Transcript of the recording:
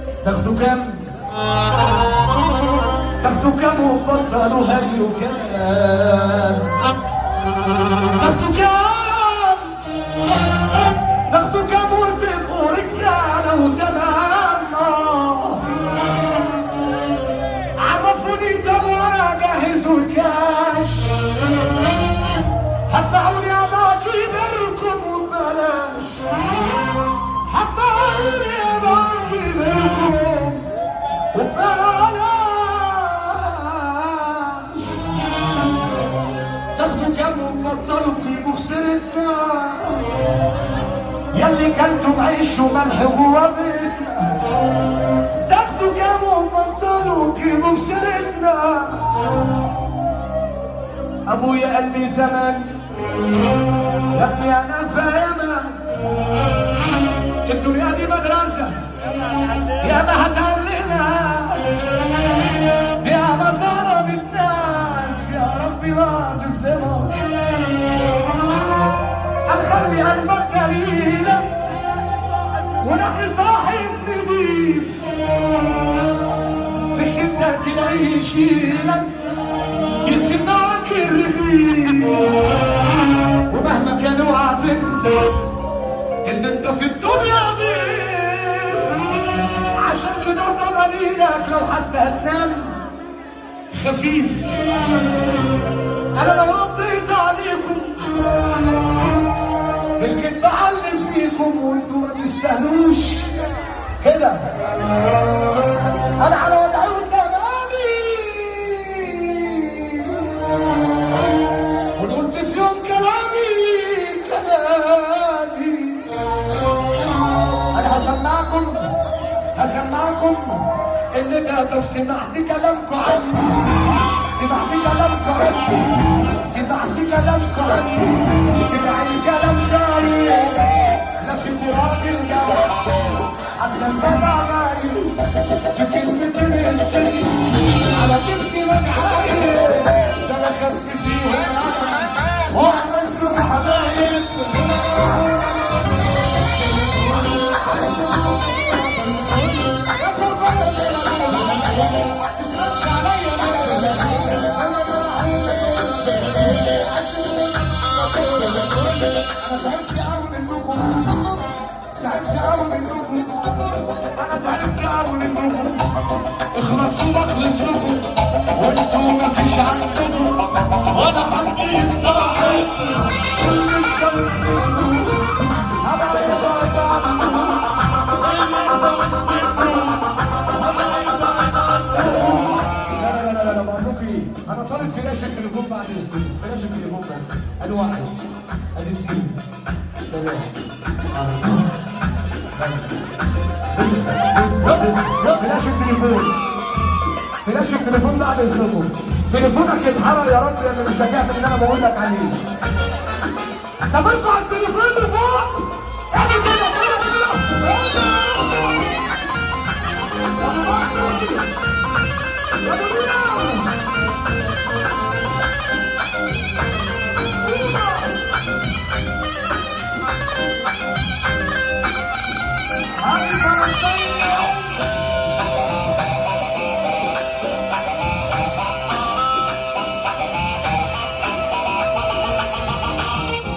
تاخدوا كام تاخدوا كام وبطلوا هري وكام تاخدوا كام تاخدوا كام وتبقوا رجاله وتمام آه. عرفوني طب وانا جاهز والكاش هتبعوني يا باقي منكم وببلاش هتبعوني يا باقي منكم وببلاش تاخدوا كام وتبطلوا تجيبوا في سيرتنا يلي كلتم عيش وملح جوا بيتنا تاخدوا كام وتبطلوا تجيبوا في سيرتنا ابويا قال لي زمان يا ابني انا فاهمة الدنيا دي مدرسة يا ما هتعلمها يا ما ظلم الناس يا ربي ما تظلمها هنخلي قلبك جميلة ونقي صاحب نضيف في الشدة تلاقيه يشيلك يسيب معاك الرغيف ومهما كان اوعى تنسى ان انت في الدنيا ضيف عشان كده ارضى قليلك لو حتى هتنام خفيف انا لو رديت عليكم بالكذب علم فيكم وانتوا ما تستاهلوش كده انا على وضعي وتمامي وقلت في يوم كلامي كلامي انا هسمعكم هسمعكم ان ده طب سمعت كلامكم عني سمعت كلامكم عني سمعت كلامكم عني سمع الكلام جاري لا في قرآن الجواب حتى البابا غالي في كلمة السن على تبكي مجعالي ده انا خدت فيها وعملت له حبايب انا زعلت قوي منكم زعلت قوي منكم انا زعلت قوي منكم اخلصوا بخلص لكم وانتوا ما فيش عندكم ولا حد يتصاحب كل الشمس لا لا لا لا بقول لكم ايه انا طالب فلاش التليفون بعد اذنكم فلاش التليفون بس ادي واحد ادي اثنين ثلاثة بس بس بس فلاش التليفون فلاش التليفون بعد اذنكم تليفونك يتحرق يا رب لان مش هتعمل اللي انا بقول لك عليه طب ارفع التليفون لفوق